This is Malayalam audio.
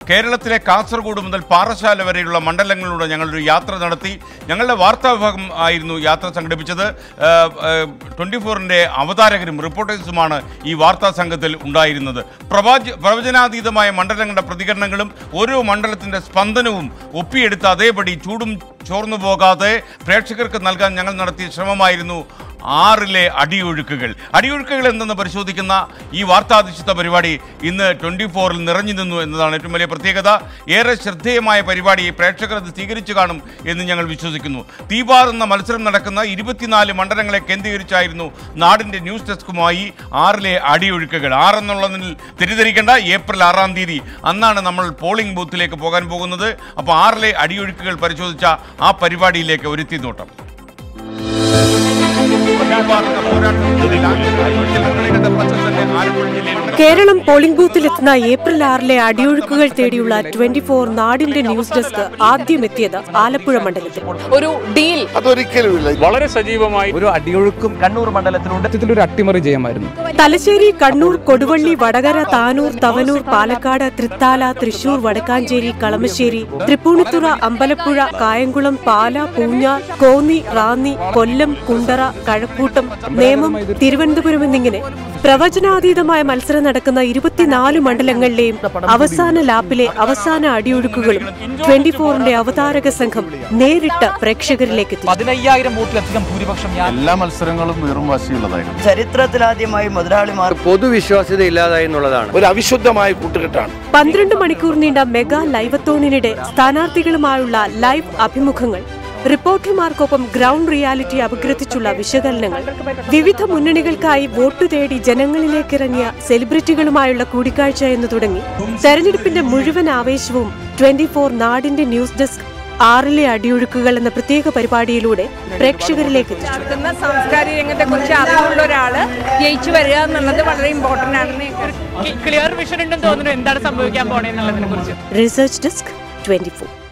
കേരളത്തിലെ കാസർഗോഡ് മുതൽ പാറശാല വരെയുള്ള മണ്ഡലങ്ങളിലൂടെ ഞങ്ങളൊരു യാത്ര നടത്തി ഞങ്ങളുടെ വാർത്താ വിഭാഗം ആയിരുന്നു യാത്ര സംഘടിപ്പിച്ചത് ട്വൻറ്റി ഫോറിൻ്റെ അവതാരകരും റിപ്പോർട്ടേഴ്സുമാണ് ഈ വാർത്താ സംഘത്തിൽ ഉണ്ടായിരുന്നത് പ്രവാച പ്രവചനാതീതമായ മണ്ഡലങ്ങളുടെ പ്രതികരണങ്ങളും ഓരോ മണ്ഡലത്തിൻ്റെ സ്പന്ദനവും ഒപ്പിയെടുത്ത് അതേപടി ചൂടും ചോർന്നു പോകാതെ പ്രേക്ഷകർക്ക് നൽകാൻ ഞങ്ങൾ നടത്തിയ ശ്രമമായിരുന്നു ആറിലെ അടിയൊഴുക്കുകൾ അടിയൊഴുക്കുകൾ എന്തെന്ന് പരിശോധിക്കുന്ന ഈ വാർത്താധിഷ്ഠിത പരിപാടി ഇന്ന് ട്വൻറ്റി ഫോറിൽ നിറഞ്ഞു നിന്നു എന്നതാണ് ഏറ്റവും വലിയ പ്രത്യേകത ഏറെ ശ്രദ്ധേയമായ പരിപാടി പ്രേക്ഷകർ അത് സ്വീകരിച്ചു കാണും എന്ന് ഞങ്ങൾ വിശ്വസിക്കുന്നു തീപാറുന്ന മത്സരം നടക്കുന്ന ഇരുപത്തിനാല് മണ്ഡലങ്ങളെ കേന്ദ്രീകരിച്ചായിരുന്നു നാടിൻ്റെ ന്യൂസ് ഡെസ്കുമായി ആറിലെ അടിയൊഴുക്കുകൾ ആറെന്നുള്ളതിൽ തെറ്റിദ്ധരിക്കേണ്ട ഏപ്രിൽ ആറാം തീയതി അന്നാണ് നമ്മൾ പോളിംഗ് ബൂത്തിലേക്ക് പോകാൻ പോകുന്നത് അപ്പോൾ ആറിലെ അടിയൊഴുക്കുകൾ പരിശോധിച്ച ആ പരിപാടിയിലേക്ക് ഒരുത്തി നോട്ടം തീപാറുന്ന പോരാട്ടത്തിൽ ജില്ലകളുടെ പശ്ചാത്തലത്തിൽ ആലപ്പുഴ ജില്ലയിലുണ്ട് കേരളം പോളിംഗ് ബൂത്തിലെത്തുന്ന ഏപ്രിൽ ആറിലെ അടിയൊഴുക്കുകൾ തേടിയുള്ള ട്വന്റി ഫോർ നാടിന്റെ ന്യൂസ് ഡെസ്ക് ആദ്യം എത്തിയത് ആലപ്പുഴ മണ്ഡലത്തിൽ ഒരു ഡീൽ അതൊരിക്കലുമില്ല വളരെ സജീവമായി ഒരു അടിയൊഴുക്കും കണ്ണൂർ മണ്ഡലത്തിലുണ്ട് ഒരു അട്ടിമറി ജയമായിരുന്നു തലശ്ശേരി കണ്ണൂർ കൊടുവള്ളി വടകര താനൂർ തവനൂർ പാലക്കാട് തൃത്താല തൃശൂർ വടക്കാഞ്ചേരി കളമശ്ശേരി തൃപ്പൂണിത്തുറ അമ്പലപ്പുഴ കായംകുളം പാല പൂഞ്ഞാർ കോന്നി റാന്നി കൊല്ലം കുണ്ടറ കഴക്കൂട്ടം നേമം തിരുവനന്തപുരം എന്നിങ്ങനെ പ്രവചനാതീതമായ മത്സരം നടക്കുന്ന ഇരുപത്തിനാല് മണ്ഡലങ്ങളിലെയും അവസാന ലാപ്പിലെ അവസാന അടിയൊഴുക്കുകളും ട്വന്റി ഫോറിന്റെ അവതാരക സംഘം നേരിട്ട് പ്രേക്ഷകരിലേക്ക് എത്തി പതിനയ്യായിരം വോട്ടിലധികം ഭൂരിപക്ഷം ഞാൻ എല്ലാ മത്സരങ്ങളും വെറും വാശിയുള്ളതായിരുന്നു ചരിത്രത്തിലാദ്യമായി മുതലാളിമാർ പൊതുവിശ്വാസ്യത ഇല്ലാതായി എന്നുള്ളതാണ് ഒരു അവിശുദ്ധമായ കൂട്ടുകെട്ടാണ് പന്ത്രണ്ട് മണിക്കൂർ നീണ്ട മെഗാ ലൈവത്തോണിനിടെ സ്ഥാനാർത്ഥികളുമായുള്ള ലൈവ് അഭിമുഖങ്ങൾ റിപ്പോർട്ടർമാർക്കൊപ്പം ഗ്രൗണ്ട് റിയാലിറ്റി അപഗ്രഥിച്ചുള്ള വിശകലനങ്ങൾ വിവിധ മുന്നണികൾക്കായി വോട്ടു തേടി ജനങ്ങളിലേക്കിറങ്ങിയ സെലിബ്രിറ്റികളുമായുള്ള കൂടിക്കാഴ്ച എന്ന് തുടങ്ങി തെരഞ്ഞെടുപ്പിന്റെ മുഴുവൻ ആവേശവും ട്വന്റി ഫോർ നാടിന്റെ ന്യൂസ് ഡെസ്ക് ആറിലെ അടിയൊഴുക്കുകൾ എന്ന പ്രത്യേക പരിപാടിയിലൂടെ പ്രേക്ഷകരിലേക്ക് എത്തിച്ചു നടക്കുന്ന സാംസ്കാരിക രംഗത്തെ കുറിച്ച് അറിവുള്ള ഒരാള് ജയിച്ചു വരിക എന്നുള്ളത് വളരെ ഇമ്പോർട്ടന്റ് ആണെന്ന് ക്ലിയർ വിഷൻ ഉണ്ടെന്ന് തോന്നുന്നു എന്താണ് സംഭവിക്കാൻ പോണേന്നുള്ളതിനെ കുറിച്ച് റിസർച്ച് ഡെസ്ക് ട്വന്റി ഫോർ